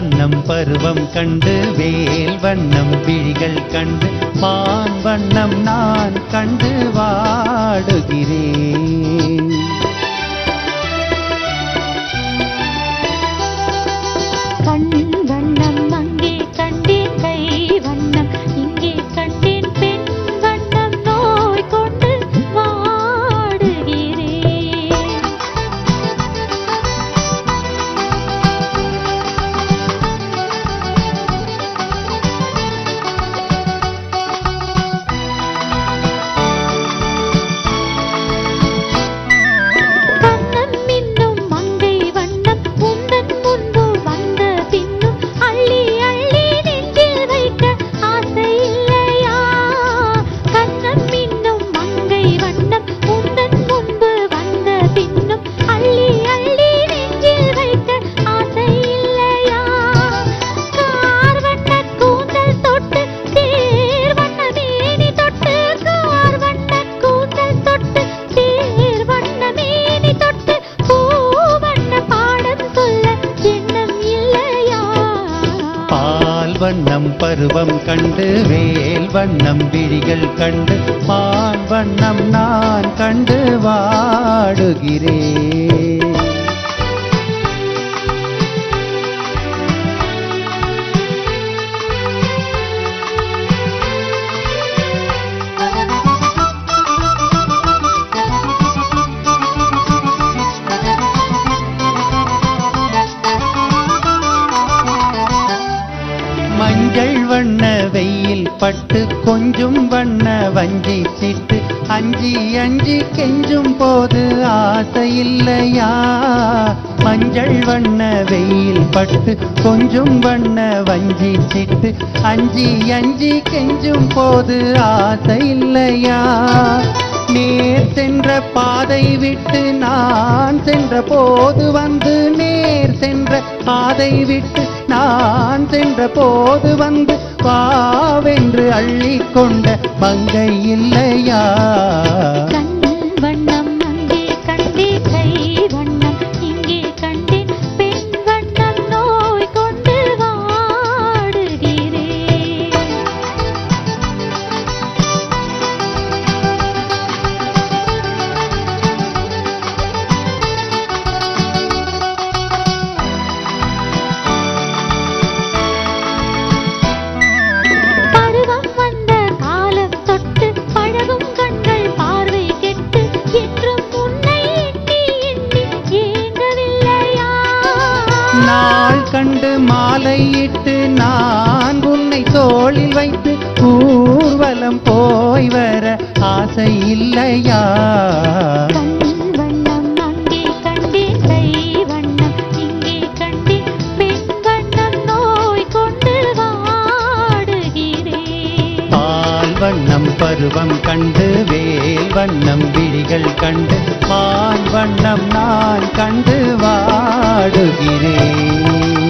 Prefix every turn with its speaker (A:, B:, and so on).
A: வண்ணம் பருவம் கண்டு வேல் வண்ணம் விழிகள் கண்டு பான் வண்ணம் நான் கண்டு வாடுகிறேன்
B: கண் வண்ணம் அங்கே கண்டேன் கை வண்ணம் இங்கே கண்டேன் பெண் வண்ணம் நோய் கொண்டு வாடுகிறேன் கண்ணம் மின்னும் மங்கை வண்ணம் உந்தன் முன்பு வந்த பின்னும் அள்ளி அள்ளி நெஞ்சில் வைக்க ஆசை இல்லையா கண்ணம் மின்னும் மங்கை வண்ணம் உந்தன் முன்பு வந்த பின்னும் அள்ளி அள்ளி நெஞ்சில் வைக்க ஆசை இல்லையா கார் வண்ண கூந்தல் தொட்டு தேர் வண்ண மேனி தொட்டு கார் வண்ண கூந்தல் தொட்டு தேர் வண்ண மேனி தொட்டு பூ வண்ண பாடம் சொல்ல எண்ணம் இல்லையா
A: பால் வண்ணம் பருவம் கண்டு வேல் வண்ணம் விழிகள் கண்டு பான் வண்ணம் நான் கண்டு வாடுகிறேன் மஞ்சள் வண்ண வெயில் பட்டு கொஞ்சம் வண்ண வஞ்சி சிட்டு அஞ்சி அஞ்சி கெஞ்சும் போது ஆசை இல்லையா மஞ்சள் வண்ண வெயில் பட்டு கொஞ்சம் வண்ண வஞ்சி சிட்டு அஞ்சி அஞ்சி கெஞ்சும் போது ஆசை இல்லையா நேர் சென்ற பாதை விட்டு நான் சென்ற போது வந்து நேர் சென்ற பாதை விட்டு நான் சென்ற போது வந்து வாவென்று அள்ளி கொண்ட மங்கை இல்லையா
B: கண் வண்ணம் அங்கே கண்டே கை வண்ணம் இங்கே கண்டேன் பெண் வண்ணம் நோய் கொண்டு வாடுகிறேன் பருவம் வந்த காலம் தொட்டு பழகும் கண்கள் பார்வை கெட்டு என்றும் உன்னை எண்ணி எண்ணி ஏங்கவில்லையா
A: நாள் கண்டு மாலையிட்டு நான் உன்னை தோளில் வைத்து ஊர்வலம் போய் வர ஆசை இல்லையா
B: கண் வண்ணம் அங்கே கண்டே கை வண்ணம் இங்கே கண்டே பெண் வண்ணம் நோய் கொண்டு வாடுகிறேன்
A: பால் வண்ணம் பருவம் கண்டு வேல் வண்ணம் விழிகள் கண்டு பால் வண்ணம் நான் கண்டு வாடுகிறேன்